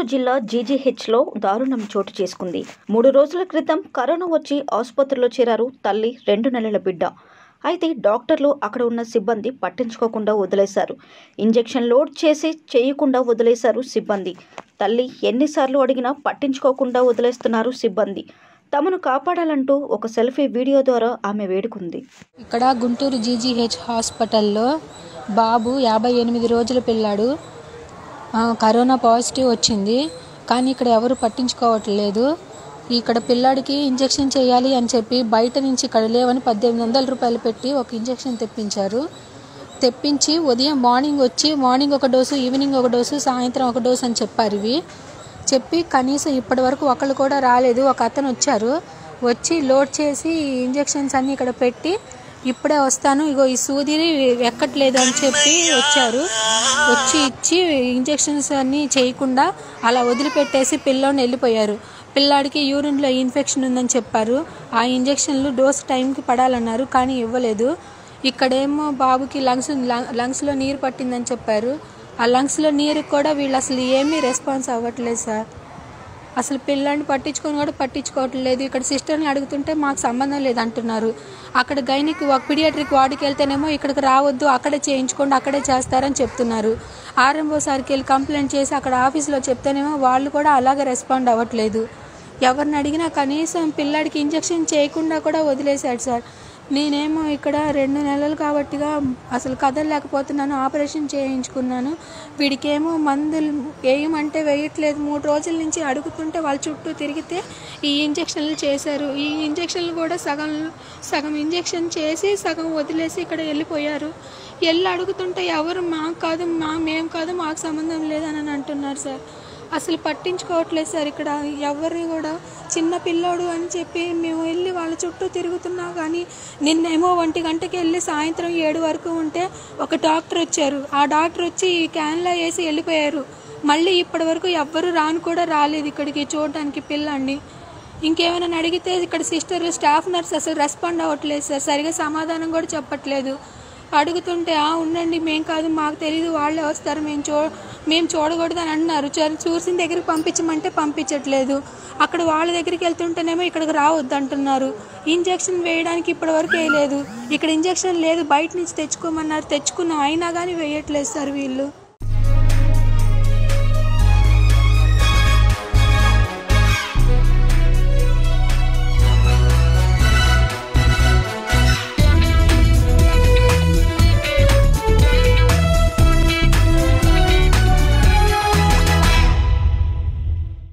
జిల్లా జీజీహెచ్లో దారుణం చోటు చేసుకుంది మూడు రోజుల క్రితం కరోనా వచ్చి ఆసుపత్రిలో చేరారు తల్లి రెండు నెలల బిడ్డ అయితే డాక్టర్లు అక్కడ ఉన్న సిబ్బంది పట్టించుకోకుండా వదిలేశారు ఇంజెక్షన్ లోడ్ చేసి చేయకుండా వదిలేశారు సిబ్బంది తల్లి ఎన్నిసార్లు అడిగినా పట్టించుకోకుండా వదిలేస్తున్నారు సిబ్బంది తమను కాపాడాలంటూ ఒక సెల్ఫీ వీడియో ద్వారా ఆమె వేడుకుంది ఇక్కడ గుంటూరు జీజీహెచ్ హాస్పిటల్లో బాబు యాభై ఎనిమిది రోజుల పిల్లాడు ఆ, కరోనా పాజిటివ్ వచ్చింది కానీ ఇక్కడ ఎవరు పట్టించుకోవట్లేదు ఇక్కడ పిల్లాడికి ఇంజెక్షన్ చేయాలి అని చెప్పి బయట నుంచి ఇక్కడ లేవని పద్దెనిమిది వందల రూపాయలు పెట్టి ఒక ఇంజెక్షన్ తెప్పించారు తెప్పించి ఉదయం మార్నింగ్ వచ్చి మార్నింగ్ ఒక డోసు ఈవినింగ్ ఒక డోసు సాయంత్రం ఒక డోసు అని చెప్పారు ఇవి చెప్పి కనీసం ఇప్పటి వరకు ఒకళ్ళు కూడా రాలేదు ఒక అతను వచ్చారు వచ్చి లోడ్ చేసి ఇంజెక్షన్స్ అన్నీ ఇక్కడ పెట్టి ఇప్పుడే వస్తాను ఇగో ఈ సూదిని ఎక్కట్లేదు అని చెప్పి వచ్చారు వచ్చి ఇచ్చి ఇంజెక్షన్స్ అన్నీ చేయకుండా అలా వదిలిపెట్టేసి పిల్లోని వెళ్ళిపోయారు పిల్లాడికి యూరిన్లో ఇన్ఫెక్షన్ ఉందని చెప్పారు ఆ ఇంజెక్షన్లు డోస్ టైంకి పడాలన్నారు కానీ ఇవ్వలేదు ఇక్కడేమో బాబుకి లంగ్స్ లంగ్స్లో నీరు పట్టిందని చెప్పారు ఆ లంగ్స్లో నీరు కూడా వీళ్ళు అసలు ఏమీ రెస్పాన్స్ అవ్వట్లేదు సార్ అసలు పిల్లాడిని పట్టించుకొని కూడా పట్టించుకోవట్లేదు ఇక్కడ సిస్టర్ని అడుగుతుంటే మాకు సంబంధం లేదు అంటున్నారు అక్కడ గైనిక్ ఒక పిడియాట్రిక్ వార్డుకి వెళ్తేనేమో ఇక్కడికి రావద్దు అక్కడే చేయించుకోండి అక్కడే చేస్తారని చెప్తున్నారు ఆర్ఎంఓ సార్కి వెళ్ళి కంప్లైంట్ చేసి అక్కడ ఆఫీస్లో చెప్తేనేమో వాళ్ళు కూడా అలాగే రెస్పాండ్ అవ్వట్లేదు ఎవరిని అడిగినా కనీసం పిల్లాడికి ఇంజెక్షన్ చేయకుండా కూడా వదిలేశాడు సార్ నేనేమో ఇక్కడ రెండు నెలలు కాబట్టిగా అసలు కదలలేకపోతున్నాను ఆపరేషన్ చేయించుకున్నాను వీడికేమో మందులు వేయమంటే వేయట్లేదు మూడు రోజుల నుంచి అడుగుతుంటే వాళ్ళ చుట్టూ తిరిగితే ఈ ఇంజెక్షన్లు చేశారు ఈ ఇంజెక్షన్లు కూడా సగం సగం ఇంజెక్షన్ చేసి సగం వదిలేసి ఇక్కడ వెళ్ళిపోయారు వెళ్ళి అడుగుతుంటే ఎవరు మాకు కాదు మా మేము కాదు మాకు సంబంధం లేదని అంటున్నారు సార్ అసలు పట్టించుకోవట్లేదు సార్ ఇక్కడ ఎవరిని కూడా చిన్న పిల్లోడు అని చెప్పి మేము వెళ్ళి వాళ్ళ చుట్టూ తిరుగుతున్నా కానీ నిన్నేమో ఒంటి గంటకి వెళ్ళి సాయంత్రం ఏడు వరకు ఉంటే ఒక డాక్టర్ వచ్చారు ఆ డాక్టర్ వచ్చి ఈ క్యాన్లో వేసి వెళ్ళిపోయారు మళ్ళీ ఇప్పటి వరకు ఎవ్వరు రాను కూడా రాలేదు ఇక్కడికి చూడడానికి పిల్లాన్ని ఇంకేమైనా అడిగితే ఇక్కడ సిస్టర్ స్టాఫ్ నర్స్ అసలు రెస్పాండ్ అవ్వట్లేదు సార్ సరిగా సమాధానం కూడా చెప్పట్లేదు అడుగుతుంటే ఆ ఉండండి మేం కాదు మాకు తెలియదు వాళ్ళే వస్తారు మేము చూ మేము చూడకూడదు అని అంటున్నారు చూ- చూసిన దగ్గరికి పంపించమంటే పంపించట్లేదు అక్కడ వాళ్ళ దగ్గరికి వెళ్తుంటేనేమో ఇక్కడికి రావద్దు అంటున్నారు ఇంజెక్షన్ వేయడానికి ఇప్పటి వరకు వేయలేదు ఇక్కడ ఇంజెక్షన్ లేదు బయట నుంచి తెచ్చుకోమన్నారు తెచ్చుకున్నాం అయినా కానీ వేయట్లేదు సార్ వీళ్ళు